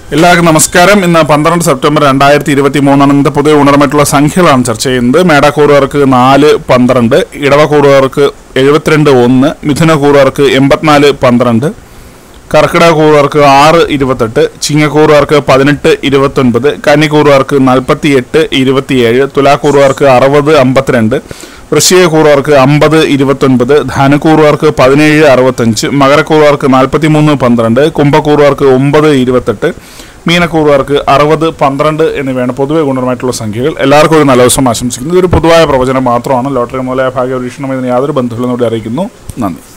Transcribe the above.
എല്ലാവർക്കും നമസ്കാരം ഇന്ന് പന്ത്രണ്ട് സെപ്റ്റംബർ രണ്ടായിരത്തി ഇരുപത്തി മൂന്നാണ് ഇന്നത്തെ പുതിയ ഉണർന്നിട്ടുള്ള സംഖ്യകളാണ് ചർച്ച ചെയ്യുന്നത് മേടക്കൂറുകാർക്ക് നാല് പന്ത്രണ്ട് ഇടവക്കൂറുകാർക്ക് എഴുപത്തിരണ്ട് ഒന്ന് മിഥുനക്കൂറുകാർക്ക് എൺപത്തിനാല് പന്ത്രണ്ട് കർക്കിടക കൂറുകാർക്ക് ആറ് ഇരുപത്തെട്ട് ചിങ്ങക്കൂറുകാർക്ക് പതിനെട്ട് ഇരുപത്തൊൻപത് കന്നിക്കൂറുകാർക്ക് നാൽപ്പത്തി എട്ട് ഇരുപത്തിയേഴ് തുലാക്കൂറുകാർക്ക് അറുപത് അമ്പത്തിരണ്ട് വൃശ്ചിക കൂറുകാർക്ക് അമ്പത് ഇരുപത്തൊൻപത് ധനക്കൂറുകാർക്ക് പതിനേഴ് അറുപത്തഞ്ച് മകരക്കൂറുകാർക്ക് നാൽപ്പത്തി മൂന്ന് പന്ത്രണ്ട് കുംഭക്കൂറുകാർക്ക് ഒമ്പത് ഇരുപത്തെട്ട് മീനക്കൂറുകാർക്ക് അറുപത് പന്ത്രണ്ട് എന്നിവയാണ് പൊതുവെ ഗുണപരമായിട്ടുള്ള സംഖ്യകൾ എല്ലാവർക്കും ഒരു നല്ല ദിവസം ആശംസിക്കുന്നു ഇതൊരു പൊതുവായ പ്രവചനം മാത്രമാണ് ലോട്ടറി മൂലമായ ഭാഗ്യ പരീക്ഷണം ഇതിന് യാതൊരു ബന്ധമില്ലെന്നൂടെ അറിയിക്കുന്നു നന്ദി